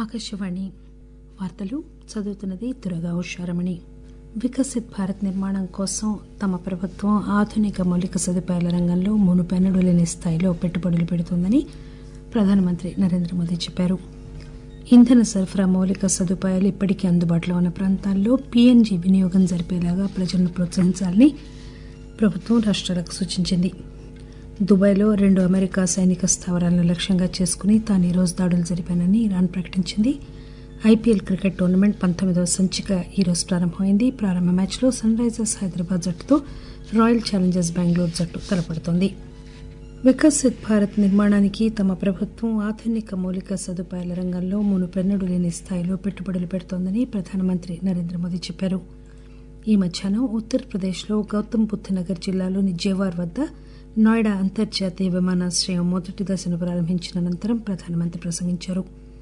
ఆకాశవాణి వార్తలు చదువుతున్నది దురగా ఉషారమణి వికసిత్ భారత్ నిర్మాణం కోసం తమ ప్రభుత్వం ఆధునిక మౌలిక సదుపాయాల రంగంలో మునుపెన్నడూ లేని స్థాయిలో పెట్టుబడులు పెడుతోందని ప్రధానమంత్రి నరేంద్ర మోదీ చెప్పారు ఇంధన సరఫరా మౌలిక సదుపాయాలు ఇప్పటికీ అందుబాటులో ఉన్న ప్రాంతాల్లో పీఎన్జీ వినియోగం జరిపేలాగా ప్రజలను ప్రోత్సహించాలని ప్రభుత్వం రాష్ట్రాలకు సూచించింది దుబాయ్లో రెండు అమెరికా సైనిక స్థావరాలను లక్ష్యంగా చేసుకుని తాను ఈరోజు దాడులు జరిపానని ఇరాన్ ప్రకటించింది ఐపీఎల్ క్రికెట్ టోర్నమెంట్ పంతొమ్మిదవ సంచిక ఈరోజు ప్రారంభమైంది ప్రారంభ మ్యాచ్లో సన్ రైజర్స్ హైదరాబాద్ జట్టుతో రాయల్ ఛాలెంజర్స్ బెంగళూరు జట్టు తలపడుతోంది వికసిత్ భారత్ నిర్మాణానికి తమ ప్రభుత్వం ఆధునిక మౌలిక సదుపాయాల రంగంలో మునుపెన్నడూ లేని స్థాయిలో పెట్టుబడులు పెడుతోందని ప్రధానమంత్రి నరేంద్ర మోదీ చెప్పారు ఈ మధ్యాహ్నం ఉత్తరప్రదేశ్లో గౌతమ్ బుద్ధ్ నగర్ జిల్లాలోని జేవార్ వద్ద నోయిడా అంతర్జాతీయ విమానాశ్రయం మొదటి దశను ప్రారంభించిన అనంతరం ప్రధానమంత్రి ప్రసంగించారు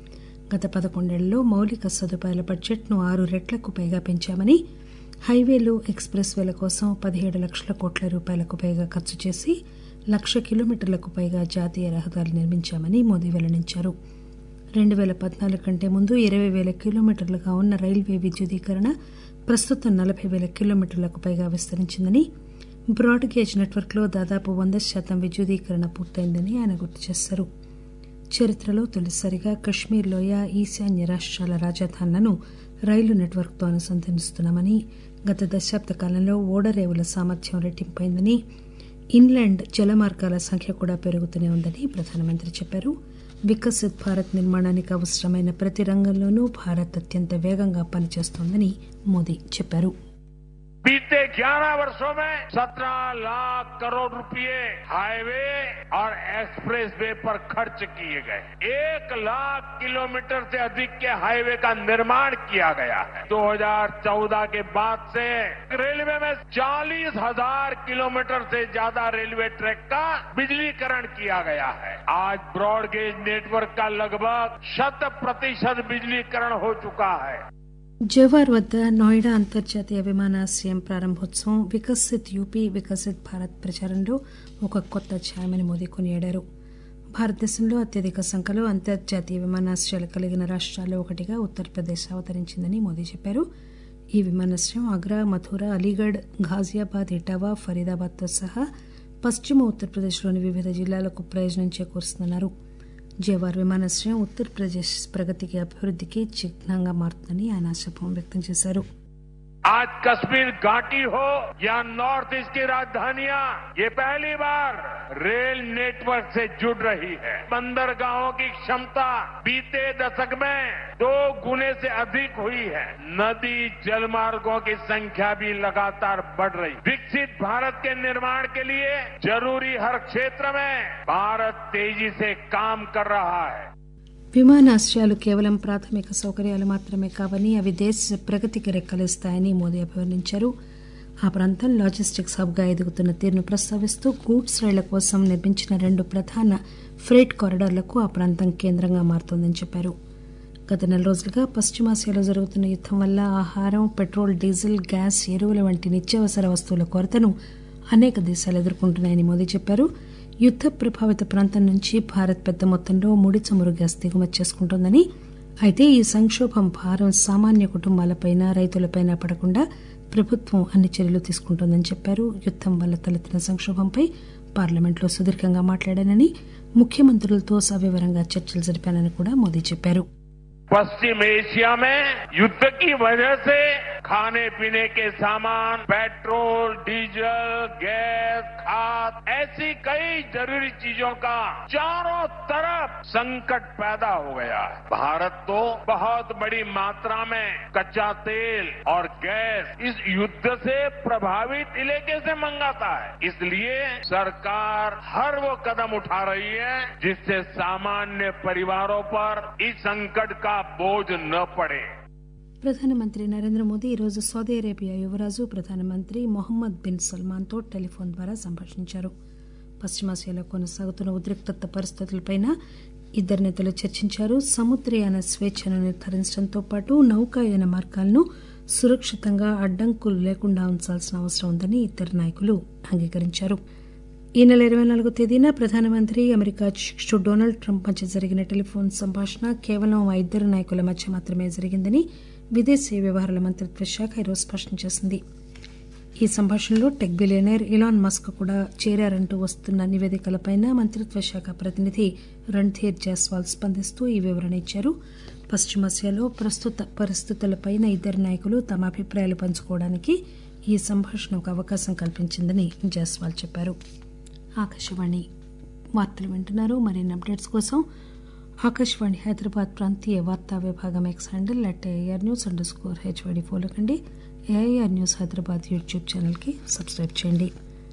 గత పదకొండేళ్లలో మౌలిక సదుపాయాల బడ్జెట్ను ఆరు రెట్లకు పైగా పెంచామని హైవేలు ఎక్స్ప్రెస్ వేల కోసం పదిహేడు లక్షల కోట్ల రూపాయలకు పైగా ఖర్చు చేసి లక్ష కిలోమీటర్లకు పైగా జాతీయ రహదారులు నిర్మించామని మోదీ వెల్లడించారు రెండు పేల పద్నాలుగు కంటే ముందు ఇరవై పేల కిలోమీటర్లుగా ఉన్న రైల్వే విద్యుదీకరణ ప్రస్తుతం నలబై పేల కిలోమీటర్లకు పైగా విస్తరించిందని బ్రాడ్ గేజ్ నెట్వర్క్లో దాదాపు వంద శాతం విద్యుదీకరణ పూర్తయిందని ఆయన గుర్తు చేశారు చరిత్రలో తొలిసారిగా కశ్మీర్ లోయ ఈశాన్య రాష్ట్రాల రాజధానులను రైలు నెట్వర్క్తో అనుసంధానిస్తున్నామని గత దశాబ్ద కాలంలో ఓడరేవుల సామర్థ్యం రెట్టింపైందని ఇన్లాండ్ జలమార్గాల సంఖ్య కూడా పెరుగుతూనే ఉందని ప్రధానమంత్రి చెప్పారు వికసిత్ భారత్ నిర్మాణానికి అవసరమైన ప్రతి రంగంలోనూ భారత్ అత్యంత వేగంగా పనిచేస్తోందని మోదీ చెప్పారు बीते 11 वर्षों में 17 लाख करोड़ रुपए हाईवे और एक्सप्रेस वे पर खर्च किए गए एक लाख किलोमीटर से अधिक के हाईवे का निर्माण किया गया है 2014 के बाद से रेलवे में चालीस हजार किलोमीटर से ज्यादा रेलवे ट्रैक का बिजलीकरण किया गया है आज ब्रॉडगेज नेटवर्क का लगभग शत प्रतिशत बिजलीकरण हो चुका है జవార్ వద్ద నోయిడా అంతర్జాతీయ విమానాశ్రయం ప్రారంభోత్సవం వికసిత్ యూపీ వికసిత్ భారత్ ప్రచారంలో ఒక కొత్త అధ్యాయమని మోదీ కొనియాడారు భారతదేశంలో అత్యధిక సంఖ్యలో అంతర్జాతీయ విమానాశ్రయాలు కలిగిన రాష్ట్రాల్లో ఒకటిగా ఉత్తరప్రదేశ్ అవతరించిందని మోదీ చెప్పారు ఈ విమానాశ్రయం ఆగ్రా మథుర అలీగఢ్ ఘాజియాబాద్ ఇటావా ఫరీదాబాద్తో సహా పశ్చిమ ఉత్తరప్రదేశ్లోని వివిధ జిల్లాలకు ప్రయోజనం చేకూరుస్తుందన్నారు జేవార్ విమానాశ్రయం ఉత్తరప్రదేశ్ ప్రగతికి అభివృద్ధికి చిహ్నంగా మారుతుందని ఆయన ఆశాభావం వ్యక్తం చేశారు आज कश्मीर घाटी हो या नॉर्थ ईस्ट की राजधानियां ये पहली बार रेल नेटवर्क से जुड़ रही है बंदरगाहों की क्षमता बीते दशक में दो गुने से अधिक हुई है नदी जलमार्गों की संख्या भी लगातार बढ़ रही विकसित भारत के निर्माण के लिए जरूरी हर क्षेत्र में भारत तेजी से काम कर रहा है విమానాశ్రయాలు కేవలం ప్రాథమిక సౌకర్యాలు మాత్రమే కావని అవి దేశ ప్రగతికి రెక్కలిస్తాయని మోదీ అభివర్ణించారు ఆ ప్రాంతం లాజిస్టిక్స్ హబ్గా ఎదుగుతున్న తీరును ప్రస్తావిస్తూ గూడ్స్ రైళ్ల కోసం నిర్మించిన రెండు ప్రధాన ఫ్రేట్ కారిడార్లకు ఆ ప్రాంతం కేంద్రంగా మారుతోందని చెప్పారు గత నెల రోజులుగా పశ్చిమాసియాలో జరుగుతున్న యుద్దం వల్ల ఆహారం పెట్రోల్ డీజిల్ గ్యాస్ ఎరువుల వంటి నిత్యావసర వస్తువుల కొరతను అనేక దేశాలు ఎదుర్కొంటున్నాయని మోదీ చెప్పారు యుద్ద ప్రభావిత ప్రాంతం నుంచి భారత్ పెద్ద మొత్తంలో ముడి చమురు గ్యాస్ దిగుమతి చేసుకుంటోందని అయితే ఈ సంక్షోభం భారం సామాన్య కుటుంబాలపైన రైతులపైన పడకుండా ప్రభుత్వం అన్ని చర్యలు తీసుకుంటోందని చెప్పారు యుద్దం వల్ల తలెత్తిన సంక్షోభంపై పార్లమెంట్లో సుదీర్ఘంగా మాట్లాడానని ముఖ్యమంత్రులతో సవివరంగా చర్చలు జరిపానని కూడా మోదీ చెప్పారు पश्चिम एशिया में युद्ध की वजह से खाने पीने के सामान पेट्रोल डीजल गैस खाद ऐसी कई जरूरी चीजों का चारों तरफ संकट पैदा हो गया है भारत तो बहुत बड़ी मात्रा में कच्चा तेल और गैस इस युद्ध से प्रभावित इलाके से मंगाता है इसलिए सरकार हर वो कदम उठा रही है जिससे सामान्य परिवारों पर इस संकट का बोझ न पड़े ప్రధానమంత్రి నరేంద్ర మోదీ ఈరోజు సౌదీ అరేబియా యువరాజు ప్రధానమంత్రి మొహమ్మద్ బిన్ సల్మాన్తో టెలిఫోన్ ద్వారా సంభాషించారు పశ్చిమాసియాలో కొనసాగుతున్న ఉద్రిక్తత పరిస్థితులపై ఇద్దరు నేతలు చర్చించారు సముద్రయాన స్వేచ్ఛను నిర్ధారించడంతో పాటు నౌకాయాన మార్గాలను సురక్షితంగా అడ్డంకులు లేకుండా ఉంచాల్సిన అవసరం ఉందని ఇద్దరు నాయకులు అంగీకరించారు ఈ నెల ఇరవై నాలుగో తేదీన ప్రధానమంత్రి అమెరికా అధ్యక్షుడు డొనాల్డ్ ట్రంప్ మధ్య జరిగిన టెలిఫోన్ సంభాషణ కేవలం ఆ ఇద్దరు నాయకుల మధ్య మాత్రమే జరిగిందని విదేశీ వ్యవహారాల మంత్రిత్వ శాఖ ఈరోజు స్పష్టం చేసింది ఈ సంభాషణలో టెక్ బిలియనర్ ఇలాన్ మస్క్ కూడా చేరారంటూ వస్తున్న నివేదికలపై మంత్రిత్వ శాఖ ప్రతినిధి రణ్ధీర్ జైస్వాల్ స్పందిస్తూ ఈ వివరణ ఇచ్చారు పశ్చిమాసియాలో ప్రస్తుత పరిస్థితులపై ఇద్దరు నాయకులు తమ అభిప్రాయాలు పంచుకోవడానికి ఈ సంభాషణ ఒక అవకాశం కల్పించిందని జైస్వాల్ చెప్పారు ఆకాశవాణి వార్తలు వింటున్నారు మరిన్ని అప్డేట్స్ కోసం ఆకాశవాణి హైదరాబాద్ ప్రాంతీయ వార్తా విభాగం X handle at AR news under score HYD follow కండి ఏఐఆర్ న్యూస్ హైదరాబాద్ యూట్యూబ్ ఛానల్కి సబ్స్క్రైబ్ చేయండి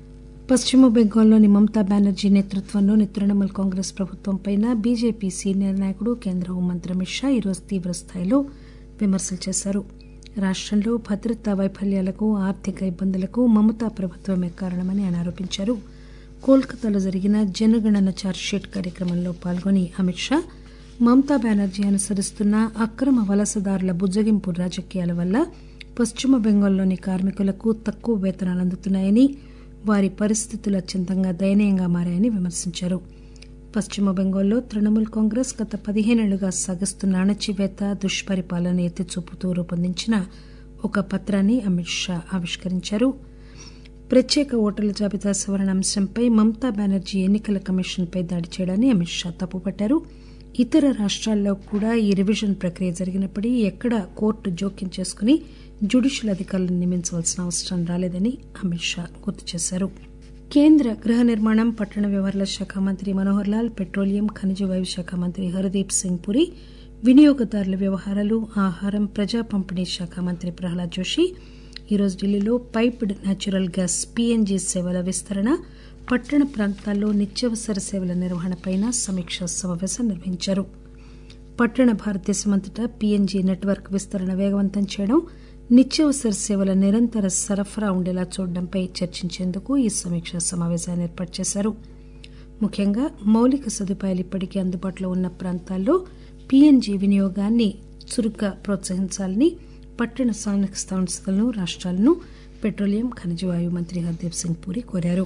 పశ్చిమ బెంగాల్లోని మమతా బెనర్జీ నేతృత్వంలోని తృణమూల్ కాంగ్రెస్ ప్రభుత్వంపై బీజేపీ సీనియర్ నాయకుడు కేంద్ర హోంమంత్రి అమిత్ షా ఈరోజు తీవ్రస్థాయిలో విమర్శలు చేశారు రాష్టంలో భద్రతా వైఫల్యాలకు ఆర్థిక ఇబ్బందులకు మమతా ప్రభుత్వమే కారణమని ఆయన ఆరోపించారు కోల్కతాలో జరిగిన జనగణన చార్జ్షీట్ కార్యక్రమంలో పాల్గొని అమిత్ షా మమతా బెనర్జీ అనుసరిస్తున్న అక్రమ వలసదారుల బుజ్జగింపు రాజకీయాల వల్ల పశ్చిమ బెంగాల్లోని కార్మికులకు తక్కువ వేతనాలు అందుతున్నాయని వారి పరిస్థితులు అత్యంతంగా దయనీయంగా మారాయని విమర్శించారు పశ్చిమ బెంగాల్లో తృణమూల్ కాంగ్రెస్ గత పదిహేనేళ్లుగా సాగిస్తున్న అణచివేత దుష్పరిపాలన ఎత్తి చూపుతూ రూపొందించిన ఒక పత్రాన్ని అమిత్ షా ఆవిష్కరించారు ప్రత్యేక ఓటర్ల జాబితా సవరణ అంశంపై మమతా బెనర్జీ ఎన్నికల కమిషన్పై దాడి చేయడాన్ని అమిత్ షా తప్పుపట్టారు ఇతర రాష్ట్రాల్లో కూడా ఈ రివిజన్ ప్రక్రియ జరిగినప్పటికీ ఎక్కడ కోర్టు జోక్యం చేసుకుని జ్యుడిషియల్ అధికారులను నియమించవలసిన అవసరం రాలేదని అమిత్ షా గుర్తు చేశారు కేంద్ర గృహ నిర్మాణం పట్టణ వ్యవహారాల శాఖ మంత్రి మనోహర్ లాల్ పెట్రోలియం ఖనిజ వాయు శాఖ మంత్రి హర్దీప్ సింగ్ పురి వినియోగదారుల వ్యవహారాలు ఆహారం ప్రజా పంపిణీ శాఖ మంత్రి ప్రహ్లాద్ జోషి ఈరోజు ఢిల్లీలో పైప్డ్ న్యాచురల్ గ్యాస్ పీఎన్జీ సేవల విస్తరణ పట్టణ ప్రాంతాల్లో నిత్యావసర సేవల నిర్వహణపై సమీక్షా సమావేశం నిర్వహించారు పట్టణ భారతదేశమంతటా పీఎన్జీ నెట్వర్క్ విస్తరణ వేగవంతం చేయడం నిత్యావసర సేవల నిరంతర సరఫరా ఉండేలా చూడడంపై చర్చించేందుకు ఈ సమీక్షా సమావేశాన్ని ఏర్పాటు చేశారు ముఖ్యంగా మౌలిక సదుపాయాలు ఇప్పటికే అందుబాటులో ఉన్న ప్రాంతాల్లో పీఎన్జీ వినియోగాన్ని చురుగ్గా ప్రోత్సహించాలని పట్టణ స్థానిక సంస్థలను రాష్ట్రాలను పెట్రోలియం ఖనిజ వాయు మంత్రి హర్దీప్ సింగ్ పూరి కోరారు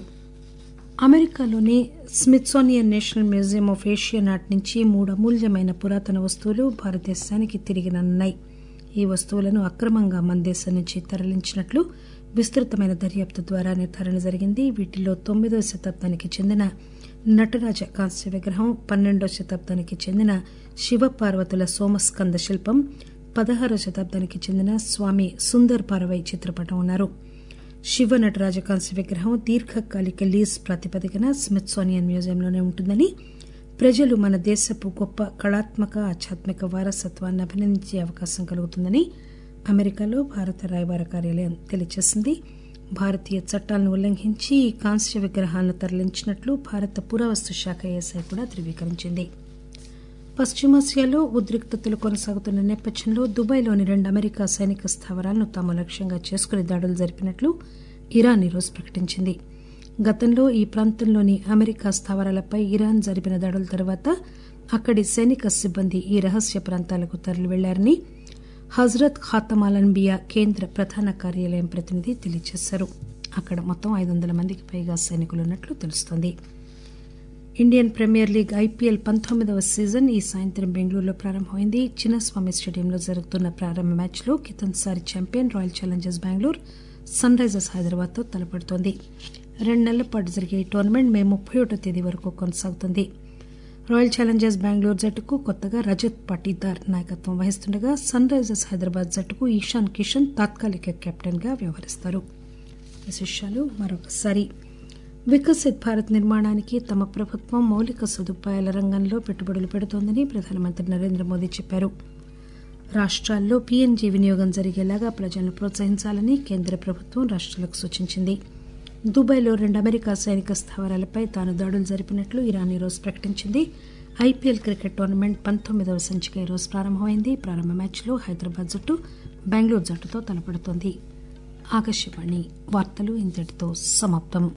అమెరికాలోని Smithsonian National Museum of Asia నాటి నుంచి మూడు అమూల్యమైన పురాతన వస్తువులు భారతదేశానికి తిరిగి రానున్నాయి ఈ వస్తువులను అక్రమంగా మన దేశం నుంచి తరలించినట్లు విస్తృతమైన దర్యాప్తు ద్వారా నిర్ధారణ జరిగింది వీటిలో తొమ్మిదవ శతాబ్దానికి చెందిన నటరాజ కాంస్య విగ్రహం పన్నెండవ శతాబ్దానికి చెందిన శివపార్వతుల సోమస్కంద శిల్పం పదహారవ శతాబ్దానికి చెందిన స్వామి సుందర్ పార్వై చిత్రపటం ఉన్నారు శివ నటరాజ కాంస్య విగ్రహం దీర్ఘకాలిక లీజ్ ప్రాతిపదికన స్మిత్సోనియన్ మ్యూజియంలోనే ఉంటుందని ప్రజలు మన దేశపు గొప్ప కళాత్మక ఆధ్యాత్మిక వారసత్వాన్ని అభినందించే అవకాశం కలుగుతుందని అమెరికాలో భారత రాయబార కార్యాలయం తెలియజేసింది భారతీయ చట్టాలను ఉల్లంఘించి ఈ కాంస్య విగ్రహాలను తరలించినట్లు భారత పురావస్తు శాఖ ఏసై కూడా ధృవీకరించింది పశ్చిమాసియాలో ఉద్రిక్తతలు కొనసాగుతున్న నేపథ్యంలో దుబాయ్లోని రెండు అమెరికా సైనిక స్థావరాలను తాము లక్ష్యంగా చేసుకుని దాడులు జరిపినట్లు ఇరాన్ ఈరోజు ప్రకటించింది గతంలో ఈ ప్రాంతంలోని అమెరికా స్థావరాలపై ఇరాన్ జరిపిన దాడుల తర్వాత అక్కడి సైనిక సిబ్బంది ఈ రహస్య ప్రాంతాలకు తరలి వెళ్లారని హజరత్ ఖాతమాలన్బియా కేంద్ర ప్రధాన కార్యాలయం ప్రతినిధి తెలియజేశారు అక్కడ మొత్తం ఐదు వందల మందికి పైగా సైనికులున్నట్లు తెలుస్తోంది ఇండియన్ ప్రీమియర్ లీగ్ ఐపీఎల్ పంతొమ్మిదవ సీజన్ ఈ సాయంత్రం బెంగళూరులో ప్రారంభమైంది చిన్నస్వామి స్టేడియంలో జరుగుతున్న ప్రారంభ మ్యాచ్లో కితన్సారి champion Royal Challengers Bengaluru Sunrisers హైదరాబాద్తో తలపడుతోంది రెండు నెలల పాటు జరిగే ఈ టోర్నమెంట్ మే ముప్పై ఒకటో తేదీ వరకు కొనసాగుతుంది రాయల్ ఛాలెంజర్స్ బెంగళూరు జట్టుకు కొత్తగా రజత్ పాటీదార్ నాయకత్వం వహిస్తుండగా సన్ రైజర్స్ హైదరాబాద్ జట్టుకు ఈశాన్ కిషన్ తాత్కాలిక కెప్టెన్ గా వ్యవహరిస్తారు విశేషాలు మరొకసారి వికసిత్ భారత్ నిర్మాణానికి తమ ప్రభుత్వం మౌలిక సదుపాయాల రంగంలో పెట్టుబడులు పెడుతోందని ప్రధానమంత్రి నరేంద్ర మోదీ చెప్పారు రాష్ట్రాల్లో పీఎన్జీ వినియోగం జరిగేలాగా ప్రజలను ప్రోత్సహించాలని కేంద్ర ప్రభుత్వం రాష్ట్రాలకు సూచించింది దుబాయ్లో రెండు అమెరికా సైనిక స్థావరాలపై తాను దాడులు జరిపినట్లు ఇరాన్ ఈరోజు ప్రకటించింది ఐపీఎల్ క్రికెట్ టోర్నమెంట్ పంతొమ్మిదవ సంచిక ఈరోజు ప్రారంభమైంది ప్రారంభ మ్యాచ్లో హైదరాబాద్ జట్టు బెంగళూరు జట్టుతో తలపడుతోంది ఆకాశవాణి వార్తలు ఇంతటితో సమాప్తం